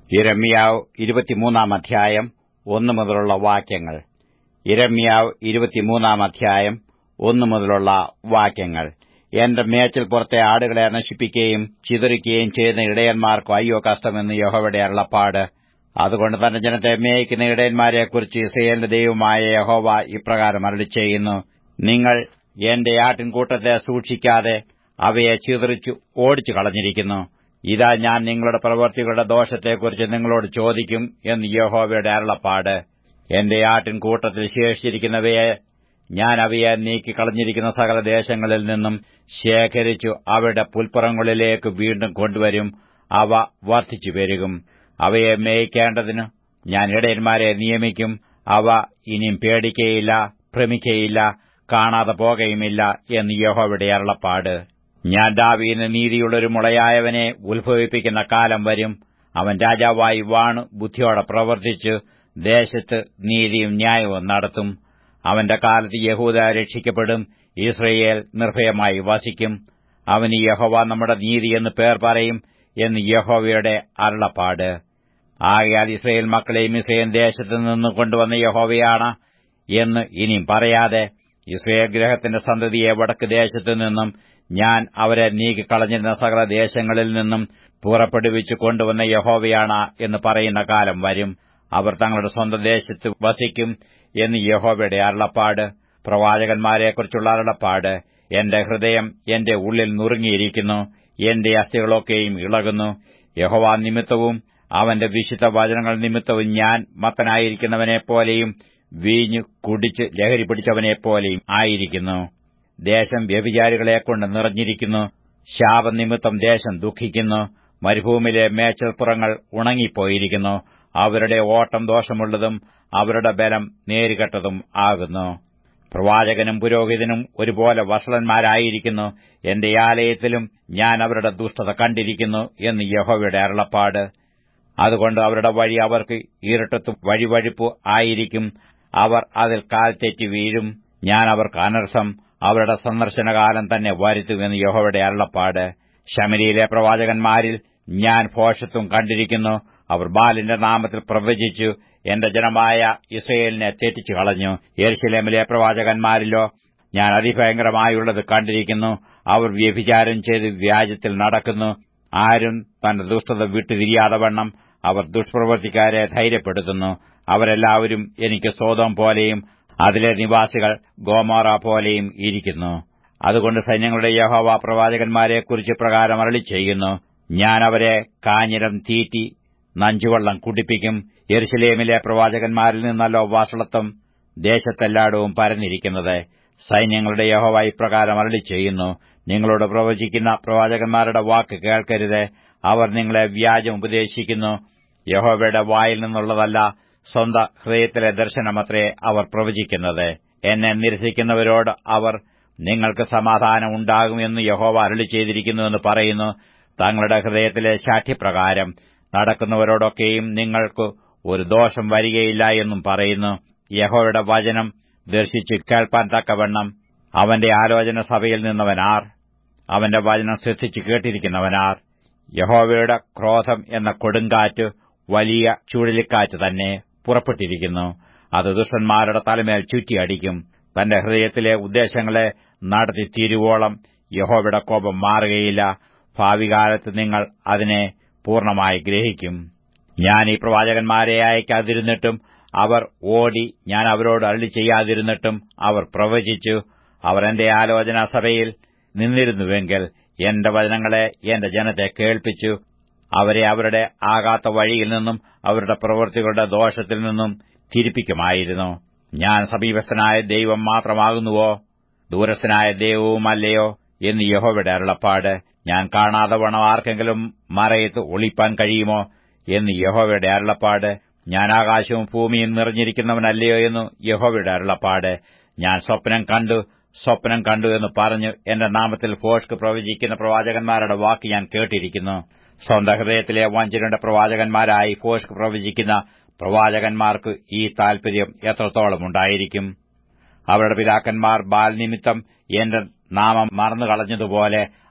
ഇരമ്യാവ് ഇരുപത്തിമൂന്നാം അധ്യായം ഒന്നു മുതലുള്ള വാക്യങ്ങൾ ഇരമ്യാവ് ഇരുപത്തിമൂന്നാം അധ്യായം ഒന്നു മുതലുള്ള വാക്യങ്ങൾ എന്റെ മേച്ചിൽ പുറത്തെ ആടുകളെ നശിപ്പിക്കുകയും ചിതറിക്കുകയും ചെയ്യുന്ന ഇടയന്മാർക്ക് അയ്യോ കഷ്ടമെന്ന് യഹോവയുടെ അരുളപ്പാട് അതുകൊണ്ട് തന്റെ ജനത്തെ മേയിക്കുന്ന ഇടയന്മാരെക്കുറിച്ച് ഇസ്രയേലിന്റെ ദൈവമായ യഹോവ ഇപ്രകാരം അരളി ചെയ്യുന്നു നിങ്ങൾ എന്റെ ആട്ടിൻകൂട്ടത്തെ സൂക്ഷിക്കാതെ അവയെ ചിതറിച്ചു ഓടിച്ചു കളഞ്ഞിരിക്കുന്നു ഇതാ ഞാൻ നിങ്ങളുടെ പ്രവൃത്തികളുടെ ദോഷത്തെക്കുറിച്ച് നിങ്ങളോട് ചോദിക്കും എന്ന് യഹോവയുടെ അരുളപ്പാട് എന്റെ ആട്ടിൻകൂട്ടത്തിൽ ശേഷിച്ചിരിക്കുന്നവയെ ഞാൻ അവയെ നീക്കിക്കളഞ്ഞിരിക്കുന്ന സകല ദേശങ്ങളിൽ നിന്നും ശേഖരിച്ചു അവയുടെ പുൽപ്പുറങ്ങളിലേക്ക് വീണ്ടും കൊണ്ടുവരും അവ വർദ്ധിച്ചു പെരുകും അവയെ മേയിക്കേണ്ടതിന് ഞാൻ ഇടയന്മാരെ നിയമിക്കും അവ ഇനിയും പേടിക്കയില്ല ഭ്രമിക്കയില്ല കാണാതെ പോകുകയുമില്ല എന്ന് യഹോവയുടെ അരുളപ്പാട് ഞാൻ ദാവീന് നീതിയുള്ളൊരു മുളയായവനെ ഉത്ഭവിപ്പിക്കുന്ന കാലം വരും അവൻ രാജാവായി വാണു ബുദ്ധിയോടെ പ്രവർത്തിച്ച് ദേശത്ത് നീതിയും ന്യായവും നടത്തും അവന്റെ കാലത്ത് യഹൂദ രക്ഷിക്കപ്പെടും ഇസ്രയേൽ നിർഭയമായി വസിക്കും അവന് യഹോവ നമ്മുടെ നീതിയെന്ന് പേർ പറയും എന്ന് യഹോവയുടെ അരുളപ്പാട് ആകയാൽ ഇസ്രയേൽ മക്കളെയും ഇസ്രയേൽ ദേശത്ത് നിന്ന് കൊണ്ടുവന്ന യഹോവയാണ് എന്ന് ഇനിയും പറയാതെ ഇസ്രയേൽ ഗ്രഹത്തിന്റെ സന്തതിയെ വടക്ക് ദേശത്തു നിന്നും ഞാൻ അവരെ നീക്കിക്കളഞ്ഞിരുന്ന സകല ദേശങ്ങളിൽ നിന്നും പുറപ്പെടുവിച്ചു കൊണ്ടുവന്ന യഹോവയാണ് എന്ന് പറയുന്ന കാലം വരും അവർ തങ്ങളുടെ സ്വന്തം ദേശത്ത് വസിക്കും എന്ന് യഹോവയുടെ അരുളപ്പാട് പ്രവാചകന്മാരെക്കുറിച്ചുള്ള അരുളപ്പാട് എന്റെ ഹൃദയം എന്റെ ഉള്ളിൽ നുറുങ്ങിയിരിക്കുന്നു എന്റെ അസ്ഥികളൊക്കെയും ഇളകുന്നു യഹോവ നിമിത്തവും അവന്റെ വിശുദ്ധ വചനങ്ങൾ നിമിത്തവും ഞാൻ മത്തനായിരിക്കുന്നവനെപ്പോലെയും വീഞ്ഞു കുടിച്ച് ലഹരി പിടിച്ചവനെപ്പോലെയും ആയിരിക്കുന്നു ദേശം വ്യഭിചാരികളെക്കൊണ്ട് നിറഞ്ഞിരിക്കുന്നു ശാപനിമിത്തം ദേശം ദുഃഖിക്കുന്നു മരുഭൂമിയിലെ മേച്ചൽപ്പുറങ്ങൾ ഉണങ്ങിപ്പോയിരിക്കുന്നു അവരുടെ ഓട്ടം ദോഷമുള്ളതും അവരുടെ ബലം നേരുകെട്ടതും ആകുന്നു പ്രവാചകനും പുരോഹിതനും ഒരുപോലെ വഷളന്മാരായിരിക്കുന്നു എന്റെ ആലയത്തിലും ഞാൻ അവരുടെ ദുഷ്ടത കണ്ടിരിക്കുന്നു എന്ന് യഹോവയുടെ അരുളപ്പാട് അതുകൊണ്ട് അവരുടെ വഴി അവർക്ക് ഇരുട്ടത്ത് വഴിവഴിപ്പ് ആയിരിക്കും അവർ അതിൽ കാൽ തെറ്റി വീഴും ഞാൻ അവർക്ക് അനർത്ഥം അവരുടെ സന്ദർശനകാലം തന്നെ വരുത്തുമെന്ന് യഹോവയുടെ അരുളപ്പാട് ശമരിയിലെ പ്രവാചകന്മാരിൽ ഞാൻ ഭോഷത്വം കണ്ടിരിക്കുന്നു അവർ ബാലിന്റെ നാമത്തിൽ പ്രവചിച്ചു എന്റെ ജനമായ ഇസ്രയേലിനെ തെറ്റിച്ചു കളഞ്ഞു യെരുശലേമിലെ പ്രവാചകന്മാരിലോ ഞാൻ അതിഭയങ്കരമായുള്ളത് കണ്ടിരിക്കുന്നു അവർ വ്യഭിചാരം ചെയ്ത് വ്യാജത്തിൽ നടക്കുന്നു ആരും തന്റെ ദുഷ്ടത വിട്ടുതിരിയാതെ വണ്ണം അവർ ദുഷ്പ്രവർത്തിക്കാരെ ധൈര്യപ്പെടുത്തുന്നു അവരെല്ലാവരും എനിക്ക് സ്വതം പോലെയും അതിലെ നിവാസികൾ ഗോമോറ പോലെയും ഇരിക്കുന്നു അതുകൊണ്ട് സൈന്യങ്ങളുടെ യഹോവ പ്രവാചകന്മാരെക്കുറിച്ച് പ്രകാരം അരളി ചെയ്യുന്നു ഞാൻ അവരെ കാഞ്ഞിരം തീറ്റി നഞ്ചുവെള്ളം കുടിപ്പിക്കും യെരുശലേമിലെ പ്രവാചകന്മാരിൽ നിന്നല്ലോ വാസളത്വം ദേശത്തെല്ലായിടവും പരന്നിരിക്കുന്നത് സൈന്യങ്ങളുടെ യഹോവ ഇപ്രകാരം അരളി ചെയ്യുന്നു നിങ്ങളോട് പ്രവചിക്കുന്ന പ്രവാചകന്മാരുടെ വാക്ക് കേൾക്കരുത് അവർ നിങ്ങളെ വ്യാജം ഉപദേശിക്കുന്നു യഹോവയുടെ വായിൽ നിന്നുള്ളതല്ല സ്വന്ത ഹൃദയത്തിലെ ദർശനമത്രേ അവർ പ്രവചിക്കുന്നത് എന്നെ നിരസിക്കുന്നവരോട് അവർ നിങ്ങൾക്ക് സമാധാനം ഉണ്ടാകുമെന്ന് യഹോവ അരളി ചെയ്തിരിക്കുന്നുവെന്ന് പറയുന്നു തങ്ങളുടെ ഹൃദയത്തിലെ ശാഠ്യപ്രകാരം നടക്കുന്നവരോടൊക്കെയും നിങ്ങൾക്ക് ഒരു ദോഷം വരികയില്ല എന്നും പറയുന്നു യഹോയുടെ വചനം ദർശിച്ച് കേൾപ്പാൻ തക്കവണ്ണം അവന്റെ ആലോചന സഭയിൽ നിന്നവനാർ അവന്റെ വചനം ശ്രദ്ധിച്ച് കേട്ടിരിക്കുന്നവനാർ യഹോവയുടെ ക്രോധം എന്ന കൊടുങ്കാറ്റ് വലിയ ചുഴലിക്കാറ്റ് തന്നെ പുറപ്പെട്ടിരിക്കുന്നു അത് ദുഷ്ടന്മാരുടെ തലമേൽ ചുറ്റിയടിക്കും തന്റെ ഹൃദയത്തിലെ ഉദ്ദേശങ്ങളെ നടത്തി തീരുവോളം യഹോവയുടെ കോപം മാറുകയില്ല ഭാവികാലത്ത് നിങ്ങൾ അതിനെ പൂർണ്ണമായി ഗ്രഹിക്കും ഞാൻ ഈ പ്രവാചകന്മാരെ അയക്കാതിരുന്നിട്ടും അവർ ഓടി ഞാൻ അവരോട് അരളി ചെയ്യാതിരുന്നിട്ടും അവർ പ്രവചിച്ചു അവർ എന്റെ ആലോചനാ സഭയിൽ നിന്നിരുന്നുവെങ്കിൽ എന്റെ വചനങ്ങളെ എന്റെ ജനത്തെ കേൾപ്പിച്ചു അവരെ അവരുടെ ആകാത്ത വഴിയിൽ നിന്നും അവരുടെ പ്രവൃത്തികളുടെ ദോഷത്തിൽ നിന്നും തിരിപ്പിക്കുമായിരുന്നു ഞാൻ സമീപസ്ഥനായ ദൈവം മാത്രമാകുന്നുവോ ദൂരസ്ഥനായ ദൈവവുമല്ലയോ എന്ന് യഹോവയുടെ അരുളപ്പാട് ഞാൻ കാണാതെ വണ്ണം ആർക്കെങ്കിലും മറയത്ത് ഒളിപ്പാൻ കഴിയുമോ എന്ന് യഹോവയുടെ അരുളപ്പാട് ഞാൻ ആകാശവും ഭൂമിയും നിറഞ്ഞിരിക്കുന്നവനല്ലയോ എന്ന് യഹോവയുടെ അരുളപ്പാട് ഞാൻ സ്വപ്നം കണ്ടു സ്വപ്നം കണ്ടു എന്ന് പറഞ്ഞു എന്റെ നാമത്തിൽ ഫോഷ്ക്ക് പ്രവചിക്കുന്ന പ്രവാചകന്മാരുടെ വാക്ക് ഞാൻ കേട്ടിരിക്കുന്നു സ്വന്തം ഹൃദയത്തിലെ വഞ്ചനയുടെ പ്രവാചകന്മാരായി ഫോഷ്ക്ക് പ്രവചിക്കുന്ന പ്രവാചകന്മാർക്ക് ഈ താൽപര്യം എത്രത്തോളം ഉണ്ടായിരിക്കും അവരുടെ പിതാക്കന്മാർ ബാൽ നിമിത്തം എന്റെ നാമം മറന്നുകളഞ്ഞതുപോലെ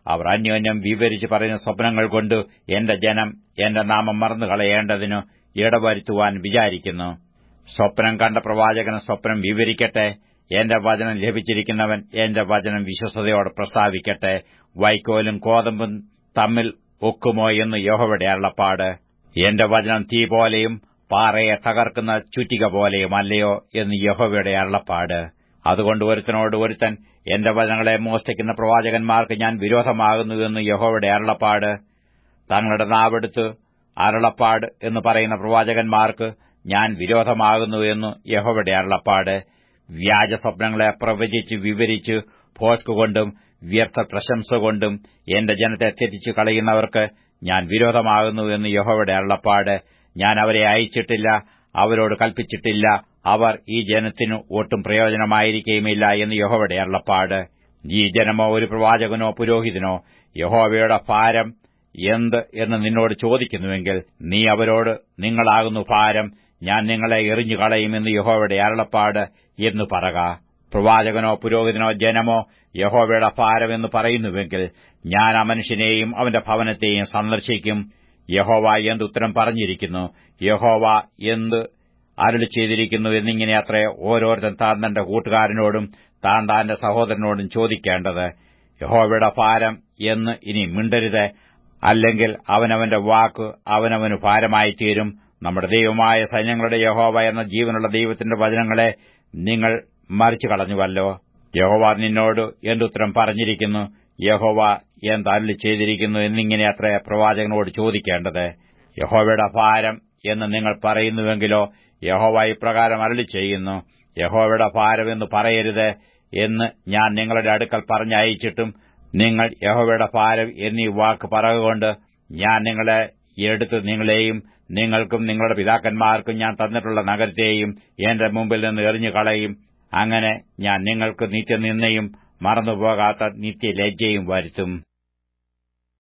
അവർ അന്യോന്യം വിവരിച്ച് പറയുന്ന സ്വപ്നങ്ങൾ കൊണ്ട് എന്റെ ജനം എന്റെ നാമം മറന്നു കളയേണ്ടതിനു ഇടവരുത്തുവാൻ വിചാരിക്കുന്നു സ്വപ്നം കണ്ട പ്രവാചകന് സ്വപ്നം വിവരിക്കട്ടെ എന്റെ വചനം ലഭിച്ചിരിക്കുന്നവൻ എന്റെ വചനം വിശ്വസതയോടെ പ്രസ്താവിക്കട്ടെ വൈക്കോലും കോതമ്പും തമ്മിൽ ഒക്കുമോ എന്ന് യഹോവയുടെ അരുളപ്പാട് എന്റെ വചനം തീ പോലെയും പാറയെ തകർക്കുന്ന ചുറ്റിക പോലെയും അല്ലയോ എന്ന് യഹോവയുടെ അരുളപ്പാട് അതുകൊണ്ട് ഒരുത്തനോട് ഒരുത്തൻ എന്റെ വചനങ്ങളെ മോഷ്ടിക്കുന്ന പ്രവാചകന്മാർക്ക് ഞാൻ വിരോധമാകുന്നുവെന്ന് യഹോവയുടെ അരുളപ്പാട് തങ്ങളുടെ നാവെടുത്ത് അരുളപ്പാട് എന്ന് പറയുന്ന പ്രവാചകന്മാർക്ക് ഞാൻ വിരോധമാകുന്നു എന്ന് യഹോവയുടെ അരുളപ്പാട് വ്യാജ സ്വപ്നങ്ങളെ പ്രവചിച്ച് വിവരിച്ച് ഭോഷ്കുകൊണ്ടും വ്യർത്ഥ പ്രശംസ കൊണ്ടും എന്റെ ജനത്തെ തെറ്റിച്ചു കളയുന്നവർക്ക് ഞാൻ വിരോധമാകുന്നു എന്ന് യഹോവയുടെ അരുളപ്പാട് ഞാൻ അവരെ അയച്ചിട്ടില്ല അവരോട് കൽപ്പിച്ചിട്ടില്ല അവർ ഈ ജനത്തിനു ഒട്ടും പ്രയോജനമായിരിക്കുകയുമില്ല എന്ന് യഹോവയുടെ അരുളപ്പാട് ഈ ജനമോ ഒരു പ്രവാചകനോ പുരോഹിതനോ യഹോവയുടെ ഭാരം എന്ത് എന്ന് നിന്നോട് ചോദിക്കുന്നുവെങ്കിൽ നീ അവരോട് നിങ്ങളാകുന്നു ഭാരം ഞാൻ നിങ്ങളെ എറിഞ്ഞു കളയുമെന്ന് യഹോവയുടെ അരുളപ്പാട് എന്ന് പറക പ്രവാചകനോ പുരോഹിതനോ ജനമോ യഹോവയുടെ ഭാരമെന്ന് പറയുന്നുവെങ്കിൽ ഞാൻ ആ മനുഷ്യനെയും അവന്റെ ഭവനത്തെയും സന്ദർശിക്കും യഹോവ എന്ത് ഉത്തരം പറഞ്ഞിരിക്കുന്നു യഹോവ എന്ത് അരുളി ചെയ്തിരിക്കുന്നു എന്നിങ്ങനെ അത്രേ ഓരോരുത്തൻ താൻ തന്റെ കൂട്ടുകാരനോടും താൻ താന്റെ സഹോദരനോടും ചോദിക്കേണ്ടത് യഹോവയുടെ ഭാരം എന്ന് ഇനി മിണ്ടരുത് അല്ലെങ്കിൽ അവനവന്റെ വാക്ക് അവനവന് ഭാരമായിത്തീരും നമ്മുടെ ദൈവമായ സൈന്യങ്ങളുടെ യഹോവ എന്ന ജീവനുള്ള ദൈവത്തിന്റെ വചനങ്ങളെ നിങ്ങൾ മറിച്ചു കളഞ്ഞുവല്ലോ യഹോവ നിന്നോട് എന്തുത്തരം പറഞ്ഞിരിക്കുന്നു യഹോവ എന്ത് അരുളി ചെയ്തിരിക്കുന്നു എന്നിങ്ങനെ അത്ര പ്രവാചകനോട് ചോദിക്കേണ്ടത് യഹോവയുടെ ഭാരം എന്ന് നിങ്ങൾ പറയുന്നുവെങ്കിലോ യഹോവ ഇപ്രകാരം അരുളി ചെയ്യുന്നു യഹോവയുടെ ഭാരം എന്ന് പറയരുത് എന്ന് ഞാൻ നിങ്ങളുടെ അടുക്കൽ പറഞ്ഞയച്ചിട്ടും നിങ്ങൾ യഹോവയുടെ ഭാരം എന്നീ വാക്ക് പറയുകൊണ്ട് ഞാൻ നിങ്ങളെ എടുത്ത് നിങ്ങളെയും നിങ്ങൾക്കും നിങ്ങളുടെ പിതാക്കന്മാർക്കും ഞാൻ തന്നിട്ടുള്ള നഗരത്തെയും എന്റെ മുമ്പിൽ നിന്ന് എറിഞ്ഞു കളയും അങ്ങനെ ഞാൻ നിങ്ങൾക്ക് നിത്യനിന്നയും മറന്നുപോകാത്ത നിത്യലജ്ജയും വരുത്തും